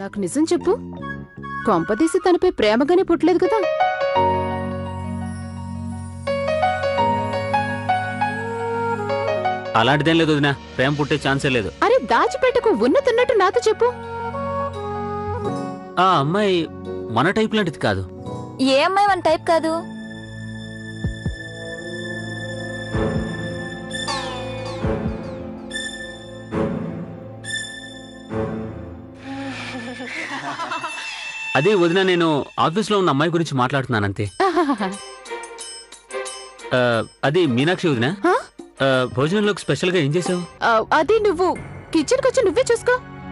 నాకు నిజం చెప్పు కొంపదీసి తనపై ప్రేమగానే పుట్టలేదు కదా అలాంటిదేం లేదు వదినా ప్రేమ పుట్టే ఛాన్సే లేదు అరే దాచిపెట్టకు ఉన్నతున్నట్టు నాతో చెప్పు ఆ అమ్మాయి మన టైప్ లాంటిది కాదు ఏ అమ్మాయి మన టైప్ కాదు అదే వదిన నేను ఆఫీస్లో ఉన్న అమ్మాయి గురించి మాట్లాడుతున్నాను అంతే ఆహాహాహా. ఆ, అది మీనాక్షి వదిన హా? భోజనంలోకి స్పెషల్గా ఏం చేసావు ఆ, అది నువ్వు కిచెన్కి వచ్చి నువ్వే చూసుకో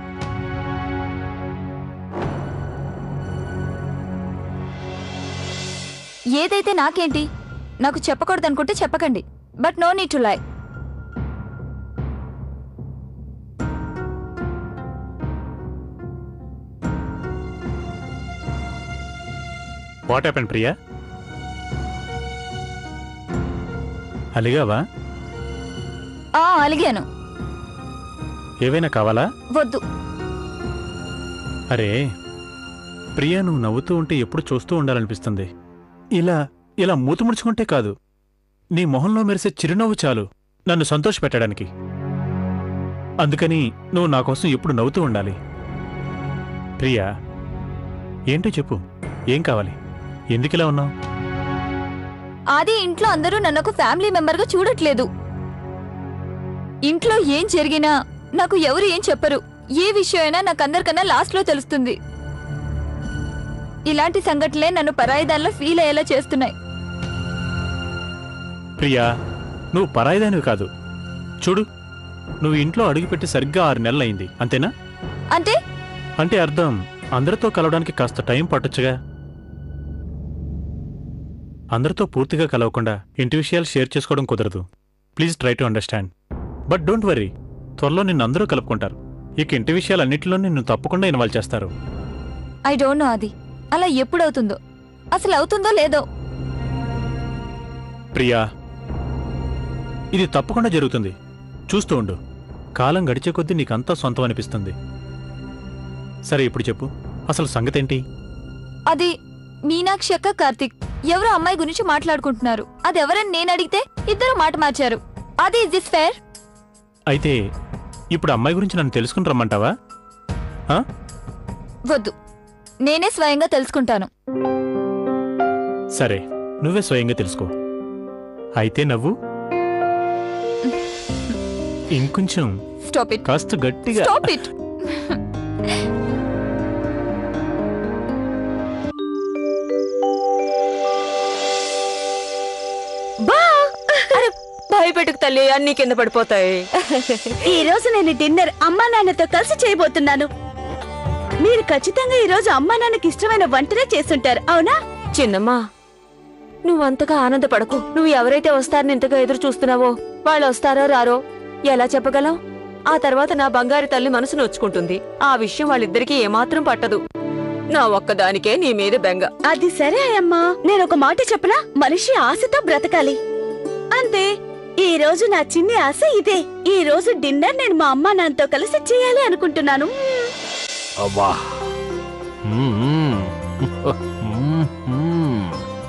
ఏదైతే నాకేంటి నాకు చెప్పకూడదు అనుకుంటే చెప్పకండి but no need to lie what happen Priya అలిగావా ఆ అలిగాను ఏవైనా కావాలా వద్దు అరే ప్రియా నువ్వు నవ్వుతూ ఉంటే ఎప్పుడు చూస్తూ ఉండాలనిపిస్తుంది ఇలా ఇలా మూతి ముడుచుకుంటే కాదు నీ మొహంలో మెరిసే చిరునవ్వు చాలు నన్ను సంతోషపెట్టడానికి అందుకని నువ్వు నా కోసం ఎప్పుడు నవ్వుతూ ఉండాలి ప్రియా ఏంటో చెప్పు ఏం కావాలి ఎందుకిలా ఉన్నావు అది ఇంట్లో అందరూ నన్ను ఒక ఫ్యామిలీ మెంబర్ గా చూడట్లేదు ఇంట్లో ఏం జరిగినా నాకు ఎవరు ఏం చెప్పరు ఏ విషయం అయినా నాకు అందరికన్నా లాస్ట్ లో తెలుస్తుంది ఇలాంటి సంఘటనలే నన్ను పరాయిదాల్లో ఫీల్ అయ్యేలా చేస్తున్నాయి ప్రియా నువ్వు పరాయిదానివి కాదు చూడు నువ్వు ఇంట్లో అడుగుపెట్టి సరిగ్గా ఆరు నెలలైంది అంతేనా అంటే అంటే అర్థం అందరితో కలవడానికి కాస్త టైం పట్టొచ్చుగా అందరితో పూర్తిగా కలవకుండా ఇంటి విషయాలు షేర్ చేసుకోవడం కుదరదు please try to understand but don't worry త్వరలో నిన్ను అందరూ కలుపుకుంటారు ఇక ఇంటి విషయాలన్నింటిలో నిన్ను తప్పకుండా ఇన్వాల్వ్ చేస్తారు ఐ డోంట్ నో అది అలా ఎప్పుడవుతుందో అసలు అవుతుందో లేదో ప్రియా ఇది తప్పకుండా జరుగుతుంది చూస్తూ ఉండు కాలం గడిచే కొద్దీ నీకంతా సొంతం అనిపిస్తుంది సరే ఇప్పుడు చెప్పు అసలు సంగతేంటి అది మీనాక్షి అక్క కార్తిక్ ఎవరో అమ్మాయి గురించి మాట్లాడుకుంటున్నారు అది ఎవరని నేను అడిగితే ఇద్దరు మాట మార్చారు అది ఇస్ దిస్ ఫేర్ అయితే ఇప్పుడు అమ్మాయి గురించి నన్ను తెలుసుకుని రమ్మంటావా ఆ? వద్దు నేనే స్వయంగా తెలుసుకుంటాను సరే నువ్వే స్వయంగా తెలుసుకో అయితే నవ్వు ఇంకొంచెం స్టాప్ ఇట్ కాస్త గట్టిగా స్టాప్ ఇట్ అరే భయపెట్టుకు తల్లి అన్ని కింద పడిపోతాయి ఈ రోజు నేను డిన్నర్ అమ్మా నాన్నతో కలిసి చేయబోతున్నాను మీరు ఖచ్చితంగా ఈ రోజు అమ్మా నాన్నకి ఇష్టమైన వంటనే చేస్తుంటారు అవునా చిన్నమ్మా నువ్వంతగా ఆనందపడకు నువ్వు ఎవరైతే వస్తారని ఇంతగా ఎదురు చూస్తున్నావో వాళ్ళు వస్తారో రారో ఎలా చెప్పగలం ఆ తర్వాత నా బంగారు తల్లి మనసు నొచ్చుకుంటుంది ఆ విషయం వాళ్ళిద్దరికీ ఏమాత్రం పట్టదు నా ఒక్కదానికే నీ మీద బెంగ అది సరే అమ్మా నేను ఒక మాట చెప్పనా మనిషి ఆశతో బ్రతకాలి అంతే ఈ రోజు నా చిన్ని ఆశ ఇదే ఈ రోజు డిన్నర్ నేను మా అమ్మా నాన్నతో కలిసి చేయాలి అనుకుంటున్నాను అబ్బా మ్మ్. మ్మ్.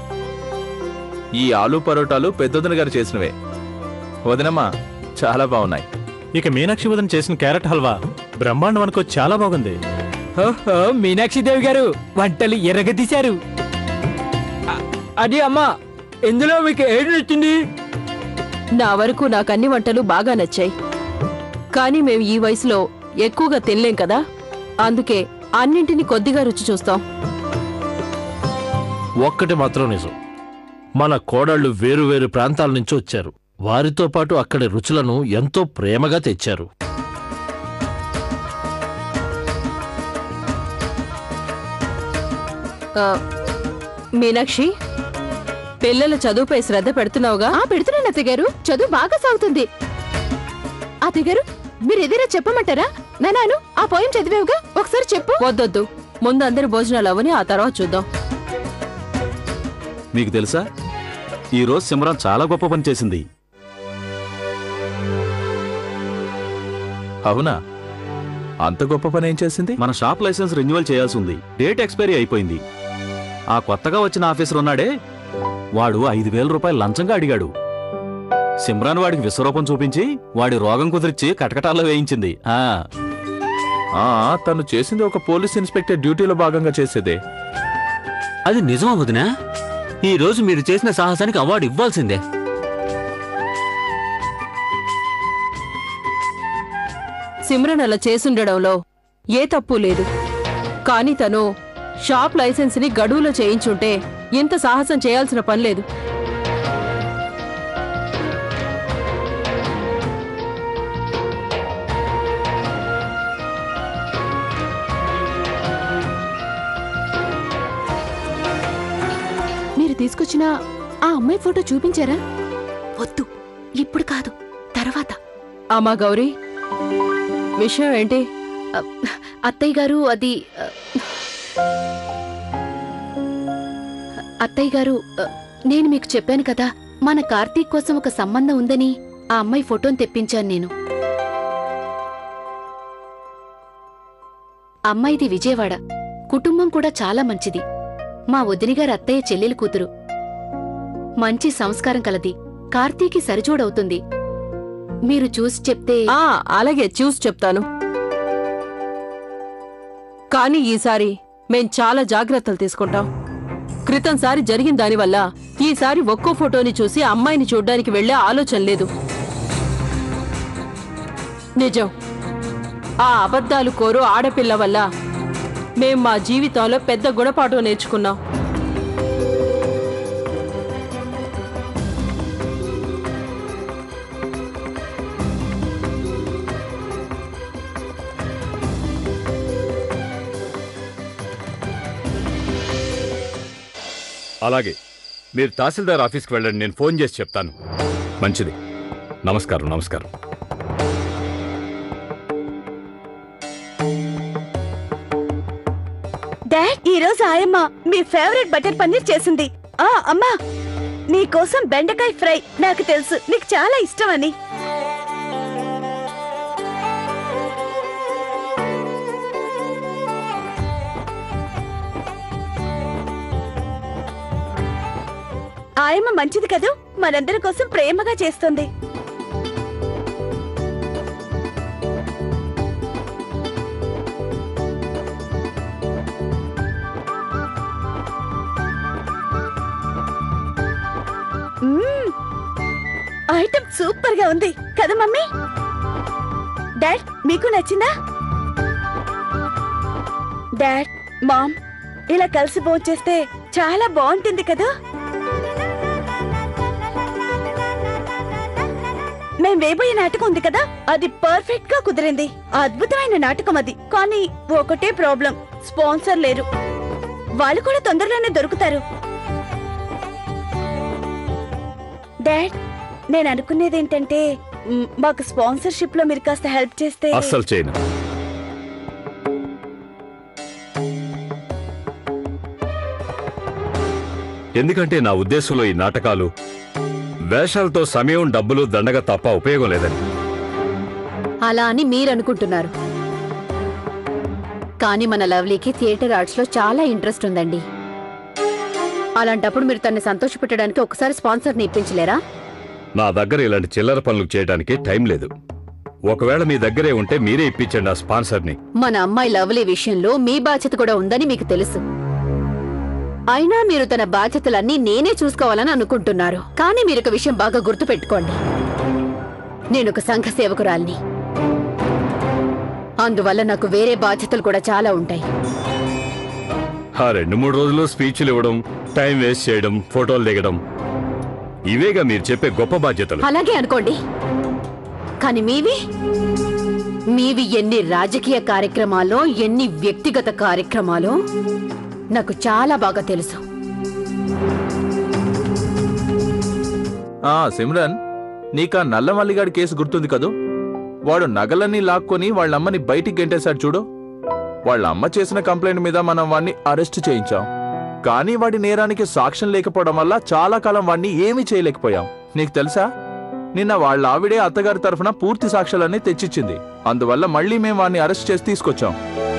ఈ ఆలు పరోటాలు పెద్దొదిన గారు చేసినవే వదినమ్మా చాలా బాగున్నాయి ఇక మీనాక్షి వదన చేసిన క్యారెట్ హల్వా బ్రహ్మాండం అనుకో చాలా బాగుంది ఓహో మీనాక్షిదేవి గారు వంటలు ఎరగదీశారు అ- అది అమ్మా ఇందులో మీకు ఏది నచ్చింది నా వరకు నాకు అన్ని వంటలు బాగా నచ్చాయి కానీ మేము ఈ వయసులో ఎక్కువగా తినలేం కదా అందుకే అన్నింటిని కొద్దిగా రుచి చూస్తాం ఒక్కటి మాత్రం నిజం మన కోడళ్ళు వేరు వేరు ప్రాంతాల నుంచి వచ్చారు వారితో పాటు అక్కడి రుచులను ఎంతో ప్రేమగా తెచ్చారు ఆ, మీనాక్షి పిల్లల చదువుపై శ్రద్ధ పెడుతున్నావుగా ఆ పెడుతున్నాను అత్తయ్య గారు చదువు బాగా సాగుతుంది అత్తయ్య గారు మీరు ఏదైనా చెప్పమంటారా నానాను ఆ పోయం చదివేవుగా ఒకసారి చెప్పు వద్దొద్దు ముందు అందరి భోజనాలు అవని ఆ తర్వాత చూద్దాం మీకు తెలుసా ఈరోజు సిమ్రాన్ చాలా గొప్ప పని చేసింది అవునా అంత గొప్ప పని ఏం చేసింది మన షాప్ లైసెన్స్ రెన్యువల్ చేయాల్సి ఉంది డేట్ ఎక్స్పైరీ అయిపోయింది ఆ కొత్తగా వచ్చిన ఆఫీసర్ ఉన్నాడే వాడు ఐదు వేల రూపాయలు లంచంగా అడిగాడు సిమ్రాన్ వాడికి విశ్వరూపం చూపించి వాడి రోగం కుదిర్చి కటకటాల్లో వేయించింది ఆ ఆ తను చేసింది ఒక పోలీస్ ఇన్స్పెక్టర్ డ్యూటీలో భాగంగా చేసేదే అది నిజమా వదినా ఈ రోజు మీరు చేసిన సాహసానికి అవార్డు ఇవ్వాల్సిందే సిమ్రన్ అలా చేసుండడంలో ఏ తప్పు లేదు కాని తను షాప్ లైసెన్స్ ని గడువులో చేయించుంటే ఇంత సాహసం చేయాల్సిన పని లేదు మీరు తీసుకొచ్చిన ఆ అమ్మాయి ఫోటో చూపించారా వద్దు ఇప్పుడు కాదు తర్వాత అమ్మా గౌరీ విషయం ఏంటి అత్తయ్య గారు అది అ, అత్తయ్య గారు అ, నేను మీకు చెప్పాను కదా మన కార్తీక్ కోసం ఒక సంబంధం ఉందని ఆ అమ్మాయి ఫోటోని తెప్పించాను నేను అమ్మాయిది విజయవాడ కుటుంబం కూడా చాలా మంచిది మా వదినిగారు అత్తయ్య చెల్లెలు కూతురు మంచి సంస్కారం కలది కార్తీకి సరిజోడవుతుంది మీరు చూసి చెప్తే ఆ అలాగే చూసి చెప్తాను కానీ ఈసారి మేం చాలా జాగ్రత్తలు తీసుకుంటాం క్రితంసారి జరిగిన దానివల్ల ఈసారి ఒక్కో ఫోటోని చూసి అమ్మాయిని చూడ్డానికి వెళ్లే ఆలోచన లేదు నిజం ఆ అబద్ధాలు కోరు ఆడపిల్ల వల్ల మేం మా జీవితంలో పెద్ద గుణపాఠం నేర్చుకున్నాం అలాగే మీరు తహసీల్దార్ ఆఫీస్కి వెళ్ళండి నేను ఫోన్ చేసి చెప్తాను మంచిది నమస్కారం నమస్కారం డాడ్ ఈ రోజు ఆయమ్మ మీ ఫేవరెట్ బటర్ పన్నీర్ చేసింది ఆ అమ్మా నీకోసం బెండకాయ ఫ్రై నాకు తెలుసు నీకు చాలా ఇష్టమని ఆయమ్మ మంచిది కదూ మనందరి కోసం ప్రేమగా చేస్తుంది మ్మ్. ఐటమ్ సూపర్ గా ఉంది కదా మమ్మీ డాడ్ మీకు నచ్చిందా డాడ్ మామ్ ఇలా కలిసి భోంచేస్తే చాలా బాగుంటుంది కదా మేం వేయబోయే నాటకం ఉంది కదా అది పర్ఫెక్ట్ గా కుదిరింది అద్భుతమైన నాటకం అది కానీ ఒకటే ప్రాబ్లం స్పాన్సర్ లేరు వాళ్ళు కూడా తొందరలోనే దొరుకుతారు డాడ్ నేను అనుకునేది ఏంటంటే మ్, మాకు స్పాన్సర్షిప్ లో మీరు కాస్త హెల్ప్ చేస్తే అస్సలు చేయను ఎందుకంటే నా ఉద్దేశంలో ఈ నాటకాలు వేషాలతో సమయం డబ్బులు దండగ తప్ప ఉపయోగం లేదని అలా అని మీరనుకుంటున్నారు కానీ మన లవ్లీకి థియేటర్ ఆర్ట్స్ లో చాలా ఇంట్రెస్ట్ ఉందండి అలాంటప్పుడు మీరు తన్ని సంతోషపెట్టడానికి ఒకసారి స్పాన్సర్ని ఇప్పించలేరా నా దగ్గర ఇలాంటి చిల్లర పనులు చేయడానికి టైం లేదు ఒకవేళ మీ దగ్గరే ఉంటే మీరే ఇప్పించండి ఆ స్పాన్సర్ని మన అమ్మాయి లవ్లీ విషయంలో మీ బాధ్యత కూడా ఉందని మీకు తెలుసు అయినా మీరు తన బాధ్యతలన్నీ నేనే చూసుకోవాలని అనుకుంటున్నారు కానీ మీరు ఒక విషయం బాగా గుర్తుపెట్టుకోండి నేను ఒక సంఘ సేవకురాల్ని అందువల్ల నాకు వేరే బాధ్యతలు కూడా చాలా ఉంటాయి ఆ రెండు మూడు రోజులు స్పీచ్లు ఇవ్వడం టైం వేస్ట్ చేయడం ఫోటోలు దిగడం ఇవేగా మీరు చెప్పే గొప్ప బాధ్యతలు అలాగే అనుకోండి కానీ మీవి మీవి ఎన్ని రాజకీయ కార్యక్రమాలో ఎన్ని వ్యక్తిగత కార్యక్రమాలో నాకు చాలా బాగా తెలుసు ఆ సిమ్రన్ నీకా నల్లమల్లిగాడి కేసు గుర్తుంది కదూ వాడు నగలన్నీ లాక్కొని వాళ్ళమ్మని బయటికి గెంటేశాడు చూడు వాళ్ళ అమ్మ చేసిన కంప్లైంట్ మీద మనం వాణ్ణి అరెస్ట్ చేయించాం కానీ వాడి నేరానికి సాక్ష్యం లేకపోవడం వల్ల చాలా కాలం వాణ్ణి ఏమీ చేయలేకపోయాం నీకు తెలుసా నిన్న వాళ్ళ ఆవిడే అత్తగారి తరఫున పూర్తి సాక్ష్యాలన్నీ తెచ్చిచ్చింది అందువల్ల మళ్ళీ మేము వాడిని అరెస్ట్ చేసి తీసుకొచ్చాం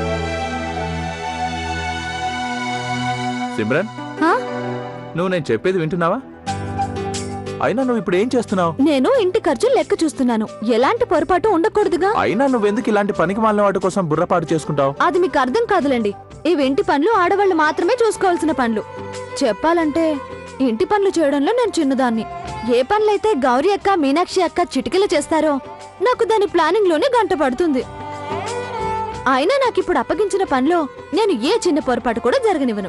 సిమ్రన్ హా? నువ్వు నేను చెప్పేది వింటున్నావా అయినా నువ్వు ఇప్పుడు ఏం చేస్తున్నావు నేను ఇంటి ఖర్చు లెక్క చూస్తున్నాను ఎలాంటి పొరపాటు ఉండకూడదుగా అయినా నువ్వెందుకు ఇలాంటి పనికి మాలిన వాటి కోసం బుర్రపాటు చేసుకుంటావు అది మీకు అర్థం కాదులేండి ఇవి ఇంటి పనులు ఆడవాళ్ళు మాత్రమే చూసుకోవాల్సిన పనులు చెప్పాలంటే ఇంటి పనులు చేయడంలో నేను చిన్నదాన్ని ఏ పనులైతే గౌరీ అక్క మీనాక్షి అక్క చిటికలు చేస్తారో నాకు దాని ప్లానింగ్ లోనే గంట పడుతుంది అయినా నాకు ఇప్పుడు అప్పగించిన పనిలో నేను ఏ చిన్న పొరపాటు కూడా జరగనివ్వను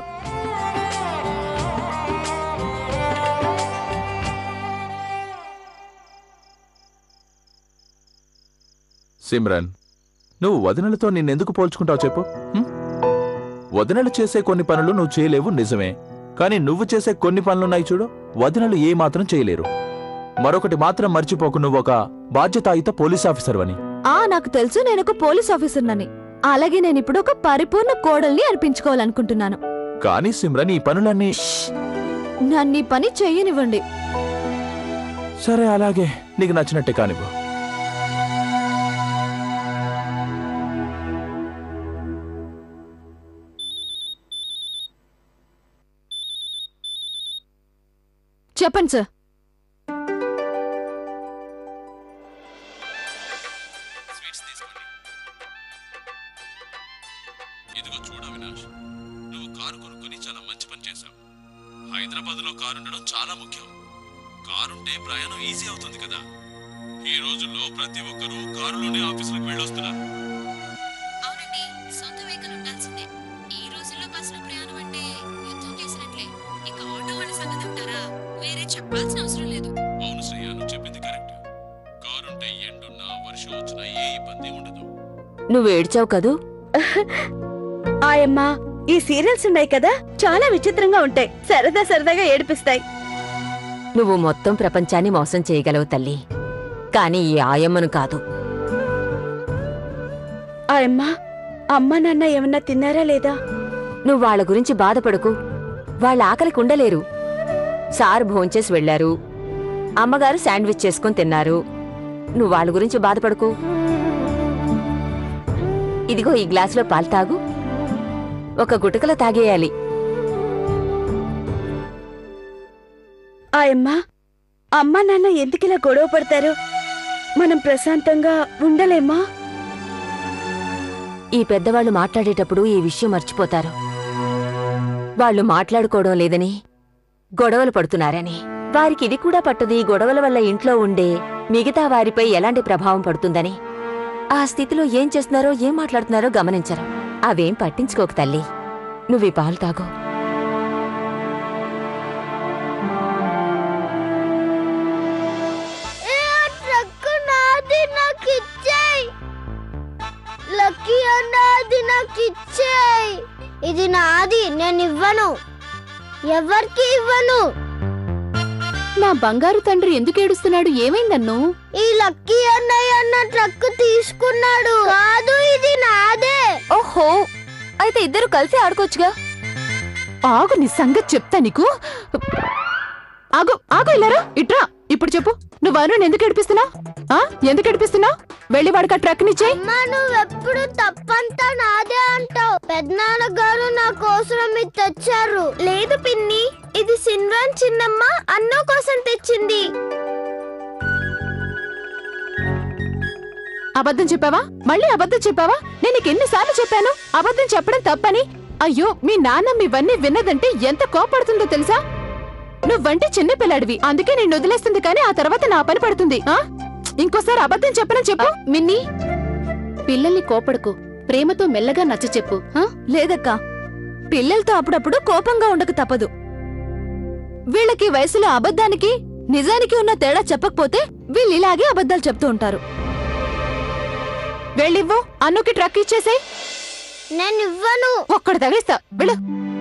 సిమ్రన్ నువ్వు వదినలతో నిన్నెందుకు పోల్చుకుంటావు చెప్పు హ్మ్? వదినలు చేసే కొన్ని పనులు నువ్వు చేయలేవు నిజమే కానీ నువ్వు చేసే కొన్ని పనులున్నాయి చూడు వదినలు ఏ మాత్రం చేయలేరు మరొకటి మాత్రం మర్చిపోకు నువ్వు ఒక బాధ్యతాయుత పోలీస్ ఆఫీసర్ అని ఆ నాకు తెలుసు నేను ఒక పోలీస్ ఆఫీసర్నని అలాగే నేను ఇప్పుడు ఒక పరిపూర్ణ కోడల్ని అనిపించుకోవాలనుకుంటున్నాను కానీ సిమ్రన్ ఈ పనులన్నీ నన్ను ఈ పని చెయ్యనివ్వండి సరే అలాగే నీకు నచ్చినట్టే కానివ్వు చెప్పండి సార్ ఇదిగో చూడ అవినాష్ నువ్వు కారు కొనుక్కొని చాలా మంచి పని చేశావు హైదరాబాద్ లో కారు ఉండడం చాలా ముఖ్యం కారుంటే ప్రయాణం ఈజీ అవుతుంది కదా ఈ రోజుల్లో ప్రతి ఒక్కరూ కారులోనే ఆఫీసులకు వెళ్ళొస్తున్నారు అవునండి సొంత వెహికల్ ఉండాల్సిందే ఈ రోజుల్లో బస్సులో ప్రయాణం అంటే యుద్ధం చేసినట్లే ఇక ఆటో వాళ్ళ సంగతి ఉంటారా వేరే చెప్పాల్సిన అవసరం లేదు అవును శ్రేయ నువ్వు చెప్పింది కరెక్ట్ కారుంటే ఎండున్నా వర్షం వచ్చినా ఏ ఇబ్బంది ఉండదు నువ్వు ఏడ్చావు కదూ ఆయమ్మా ఈ సీరియల్స్ ఉన్నాయి కదా చాలా విచిత్రంగా ఉంటాయి సరదా సరదాగా ఏడిపిస్తాయి నువ్వు మొత్తం ప్రపంచాన్ని మోసం చేయగలవు తల్లి కాని ఈ ఆయమ్మను కాదు ఆయమ్మా అమ్మ నాన్న ఏమన్నా తిన్నారా లేదా నువ్వు వాళ్ళ గురించి బాధపడకు వాళ్ళ ఆకలికి ఉండలేరు సార్ భోంచేసి వెళ్లారు అమ్మగారు శాండ్విచ్ చేసుకుని తిన్నారు నువ్వు వాళ్ళ గురించి బాధపడకు ఇదిగో ఈ గ్లాసులో పాలు తాగు ఒక గుటకలో తాగేయాలి ఆయమ్మా అమ్మ నాన్న ఎందుకిలా గొడవ పడతారు మనం ప్రశాంతంగా ఉండలేమా ఈ పెద్దవాళ్ళు మాట్లాడేటప్పుడు ఈ విషయం మర్చిపోతారు వాళ్ళు మాట్లాడుకోవడం లేదని గొడవలు పడుతున్నారని వారికి ఇది కూడా పట్టదు ఈ గొడవల వల్ల ఇంట్లో ఉండే మిగతా వారిపై ఎలాంటి ప్రభావం పడుతుందని ఆ స్థితిలో ఏం చేస్తున్నారో ఏం మాట్లాడుతున్నారో గమనించరు అవేం పట్టించుకోక తల్లి నువ్వు ఈ పాలు తాగో ట్రక్ నాది నాకు ఇచ్చేయ్ లక్కీ అన్నది నాకు ఇచ్చేయ్ ఇది నాది నేను ఇవ్వను ఎవరికి ఇవ్వను నా బంగారు తండ్రి ఎందుకు ఏడుస్తున్నాడు ఏమైందన్ను ఈ లక్కీ అన్నయ్య అన్న ట్రక్ తీసుకున్నాడు కాదు ఇది నాదే ఓహో అయితే ఇద్దరు కలిసి ఆడుకోవచ్చుగా ఆగు నీ సంగతి చెప్తా నీకు ఆగు ఆగు ఇల్లారా ఇట్రా ఇప్పుడు చెప్పు నువ్వు అరుణ్ ఎందుకు ఏడిపిస్తున్నావు ఆ ఎందుకు ఏడిపిస్తున్నావు వెళ్ళి వాడికి ఆ ట్రక్ నిచ్చే అమ్మా నువ్వెప్పుడు తప్పంతా నాదే అంటావు పెద్దనాన్న గారు నా కోసం ఇది తెచ్చారు లేదు పిన్ని ఇది సిన్రాన్ చిన్నమ్మ అన్న కోసం తెచ్చింది అబద్ధం చెప్పావా మళ్ళీ అబద్ధం చెప్పావా నేను నీకు ఎన్నిసార్లు చెప్పాను అబద్ధం చెప్పడం తప్పని అయ్యో మీ నాన్న ఇవన్నీ విన్నదంటే ఎంత కోపడుతుందో తెలుసా నువ్వంటే చిన్న పిల్లాడివి అందుకే నేను వదిలేస్తుంది కానీ ఆ తర్వాత నా పని పడుతుంది ఆ ఇంకోసారి అబద్ధం చెప్పనని చెప్పు మిన్ని పిల్లల్ని కోపడకు ప్రేమతో మెల్లగా నచ్చ చెప్పు లేదక్కా పిల్లలతో అప్పుడప్పుడు కోపంగా ఉండక తప్పదు వీళ్ళకి వయసులో అబద్ధానికి నిజానికి ఉన్న తేడా చెప్పకపోతే వీళ్ళు ఇలాగే అబద్ధాలు చెప్తూ ఉంటారు వెళ్ళివ్వు అన్నుకి ట్రక్ ఇచ్చేసాయి నేను ఇవ్వను ఒక్కడు తగిస్తా వెళ్ళు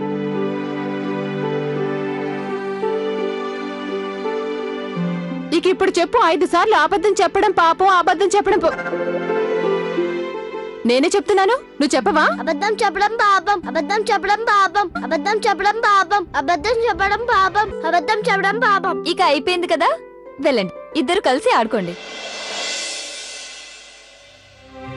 ఇక ఇప్పుడు చెప్పు ఐదు సార్లు అబద్ధం చెప్పడం పాపం అబద్ధం చెప్పడం పో- నేనే చెప్తున్నాను నువ్వు చెప్పవా అబద్ధం చెప్పడం పాపం అబద్ధం చెప్పడం పాపం అబద్ధం చెప్పడం పాపం అబద్ధం చెప్పడం పాపం అబద్ధం చెప్పడం పాపం ఇక అయిపోయింది కదా వెళ్ళండి ఇద్దరు కలిసి ఆడుకోండి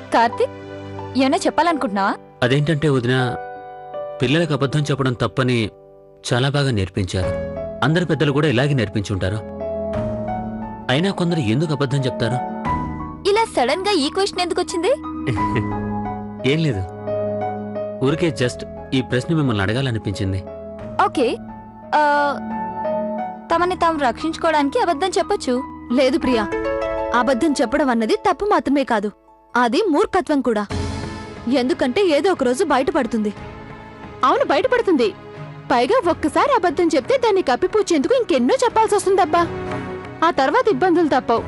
కార్తిక్ ఏమైనా చెప్పాలనుకుంటున్నావా అదేంటంటే వదిన పిల్లలకు అబద్ధం చెప్పడం తప్పని చాలా బాగా నేర్పించారు అందరి పెద్దలు కూడా ఇలాగే నేర్పించుంటారు అయినా కొందరు ఎందుకు అబద్ధం చెప్తారు ఇలా సడన్ గా ఈ క్వశ్చన్ ఎందుకు వచ్చింది ఏం లేదు ఊరికే జస్ట్ ఈ ప్రశ్న మిమ్మల్ని అడగాలనిపించింది ఓకే ఆ, తమని తాము రక్షించుకోవడానికి అబద్ధం చెప్పొచ్చు లేదు ప్రియా అబద్ధం చెప్పడం అన్నది తప్పు మాత్రమే కాదు అది మూర్ఖత్వం కూడా ఎందుకంటే ఏదో ఒక రోజు బయటపడుతుంది అవును బయటపడుతుంది పైగా ఒక్కసారి అబద్ధం చెప్తే దాన్ని కప్పిపూచేందుకు ఇంకెన్నో చెప్పాల్సి వస్తుందబ్బా ఆ తర్వాత ఇబ్బందులు తప్పవు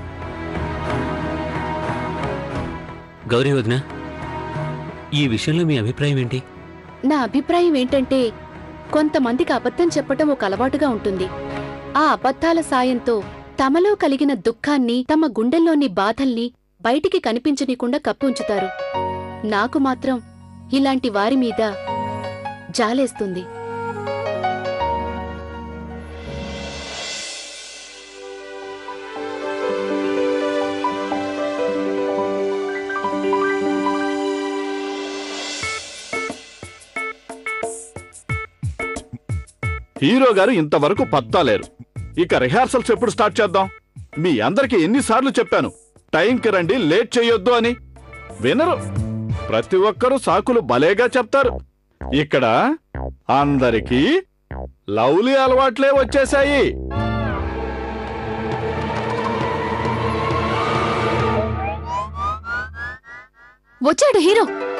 గౌరీ వదిన ఈ విషయంలో మీ అభిప్రాయం ఏంటి నా అభిప్రాయం ఏంటంటే కొంతమందికి అబద్ధం చెప్పటం ఒక అలవాటుగా ఉంటుంది ఆ అబద్ధాల సాయంతో తమలో కలిగిన దుఃఖాన్ని తమ గుండెల్లోని బాధల్ని బయటికి కనిపించనీకుండా కప్పి ఉంచుతారు నాకు మాత్రం ఇలాంటి వారి మీద జాలేస్తుంది హీరో గారు ఇంతవరకు పత్తాలేరు ఇక రిహార్సల్స్ ఎప్పుడు స్టార్ట్ చేద్దాం మీ అందరికి ఎన్నిసార్లు చెప్పాను టైంకి రండి లేట్ చేయొద్దు అని వినరు ప్రతి ఒక్కరూ సాకులు భలేగా చెప్తారు ఇక్కడ అందరికీ లవ్లీ అలవాట్లే వచ్చేశాయి వచ్చాడు హీరో